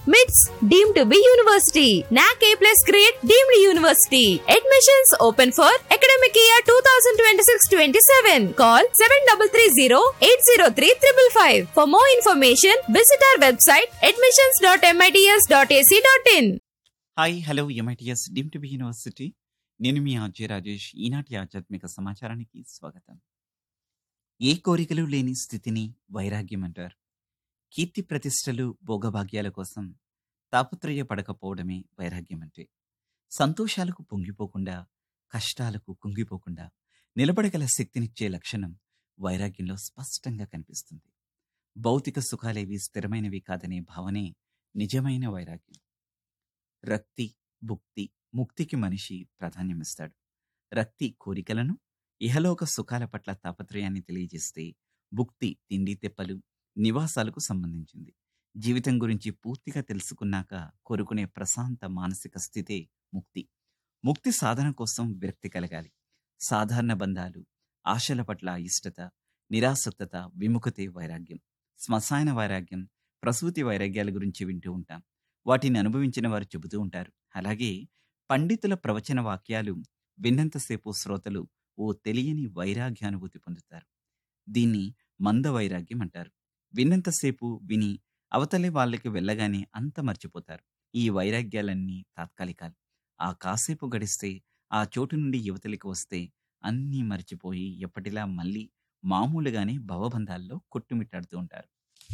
MITS deemed to be university. NAC A plus grade deemed university. Admissions open for academic year 2026-27. Call 7330-803-555. For more information, visit our website admissions.mits.ac.in. Hi hello MITS deemed to be university నేను మీ RJ Rajesh ఈనాటి ఆధ్యాత్మిక సమాచారానికి స్వాగతం ఏ కోరికలు లేని స్థితిని వైరాగ్యం అంటారు కీర్తి ప్రతిష్టలు భోగభాగ్యాల కోసం తాపత్రయపడకపోవడమే వైరాగ్యం అంటే సంతోషాలకు పొంగిపోకుండా కష్టాలకు కుంగిపోకుండా నిలబడగల శక్తినిచ్చే లక్షణం వైరాగ్యంలో స్పష్టంగా కనిపిస్తుంది భౌతిక సుఖాలేవి స్థిరమైనవి కాదనే భావనే నిజమైన వైరాగ్యం రక్తి భుక్తి ముక్తికి మనిషి ప్రాధాన్యమిస్తాడు రక్తి కోరికలను ఇహలోక సుఖాల పట్ల తాపత్రయాన్ని తెలియజేస్తే భుక్తి తిండి తెప్పలు నివాసాలకు సంబంధించింది జీవితం గురించి పూర్తిగా తెలుసుకున్నాక కోరుకునే ప్రశాంత మానసిక స్థితే ముక్తి ముక్తి సాధన కోసం విరక్తి కలగాలి సాధారణ బంధాలు ఆశల పట్ల అయిష్టత నిరాసక్తత విముఖతే వైరాగ్యం శ్మశాన వైరాగ్యం ప్రసూతి వైరాగ్యాల గురించి వింటూ ఉంటాం వాటిని అనుభవించిన వారు చెబుతూ ఉంటారు అలాగే పండితుల ప్రవచన వాక్యాలు విన్నంతసేపు శ్రోతలు ఓ తెలియని వైరాగ్యానుభూతి పొందుతారు దీన్ని మంద వైరాగ్యం అంటారు విన్నంతసేపు విని అవతలి వాళ్ళకి వెళ్ళగానే అంత మర్చిపోతారు ఈ వైరాగ్యాలన్నీ తాత్కాలికాలు ఆ కాసేపు గడిస్తే ఆ చోటు నుండి యువతలికి వస్తే అన్నీ మర్చిపోయి ఎప్పటిలా మళ్ళీ మామూలుగానే భవబంధాల్లో కొట్టుమిట్టాడుతూ ఉంటారు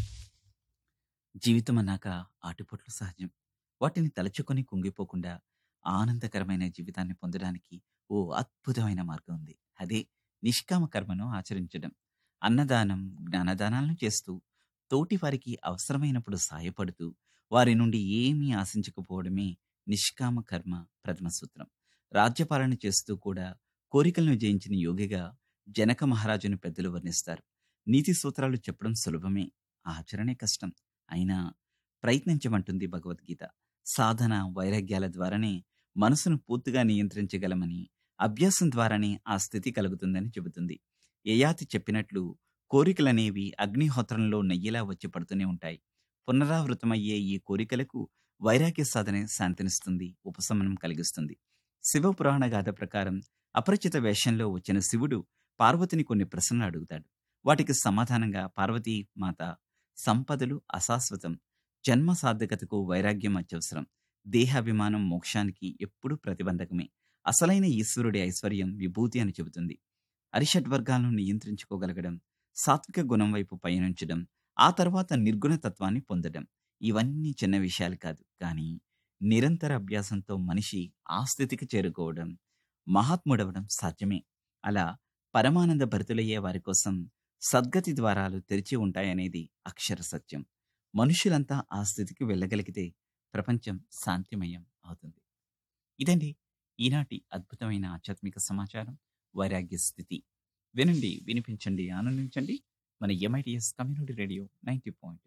జీవితం అన్నాక ఆటుపోట్లు సహజం వాటిని తలచుకొని కుంగిపోకుండా ఆనందకరమైన జీవితాన్ని పొందడానికి ఓ అద్భుతమైన మార్గం ఉంది అదే నిష్కామ కర్మను ఆచరించడం అన్నదానం జ్ఞానదానాలను చేస్తూ తోటి వారికి అవసరమైనప్పుడు సాయపడుతూ వారి నుండి ఏమీ ఆశించకపోవడమే నిష్కామ కర్మ ప్రథమ సూత్రం రాజ్యపాలన చేస్తూ కూడా కోరికలను జయించిన యోగిగా జనక మహారాజును పెద్దలు వర్ణిస్తారు నీతి సూత్రాలు చెప్పడం సులభమే ఆచరణే కష్టం అయినా ప్రయత్నించమంటుంది భగవద్గీత సాధన వైరాగ్యాల ద్వారానే మనసును పూర్తిగా నియంత్రించగలమని అభ్యాసం ద్వారానే ఆ స్థితి కలుగుతుందని చెబుతుంది యయాతి చెప్పినట్లు కోరికలనేవి అగ్నిహోత్రంలో నెయ్యిలా వచ్చి పడుతూనే ఉంటాయి పునరావృతమయ్యే ఈ కోరికలకు వైరాగ్య సాధనే శాంతినిస్తుంది ఉపశమనం కలిగిస్తుంది శివ పురాణ గాథ ప్రకారం అపరిచిత వేషంలో వచ్చిన శివుడు పార్వతిని కొన్ని ప్రశ్నలు అడుగుతాడు వాటికి సమాధానంగా పార్వతీ మాత సంపదలు అశాశ్వతం జన్మ సార్థకతకు వైరాగ్యం అత్యవసరం దేహాభిమానం మోక్షానికి ఎప్పుడూ ప్రతిబంధకమే అసలైన ఈశ్వరుడి ఐశ్వర్యం విభూతి అని చెబుతుంది అరిషడ్ వర్గాలను నియంత్రించుకోగలగడం సాత్విక గుణం వైపు పయనించడం ఆ తర్వాత నిర్గుణ తత్వాన్ని పొందడం ఇవన్నీ చిన్న విషయాలు కాదు కానీ నిరంతర అభ్యాసంతో మనిషి ఆ స్థితికి చేరుకోవడం మహాత్ముడవడం సాధ్యమే అలా పరమానంద భరితులయ్యే వారి కోసం సద్గతి ద్వారాలు తెరిచి ఉంటాయనేది అక్షర సత్యం మనుషులంతా ఆ స్థితికి వెళ్ళగలిగితే ప్రపంచం శాంతిమయం అవుతుంది ఇదండి ఈనాటి అద్భుతమైన ఆధ్యాత్మిక సమాచారం వైరాగ్య స్థితి వినండి వినిపించండి ఆనందించండి మన MITS community radio ninety point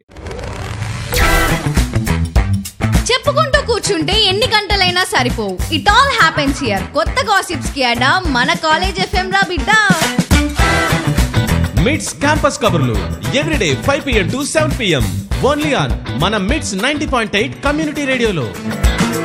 చెప్పుకుంటూ కూర్చుంటే ఎన్ని గంటలైనా సరిపోవు ఇట్ ఆల్ హ్యాపెన్స్ హియర్ కొత్త గాసిప్స్ కి అడా మన కాలేజ్ ఎఫ్ఎం రా బిడ్డ మిడ్స్ క్యాంపస్ కబుర్లు everyday five PM to seven PM only on మన MITS ninety point eight community రేడియోలో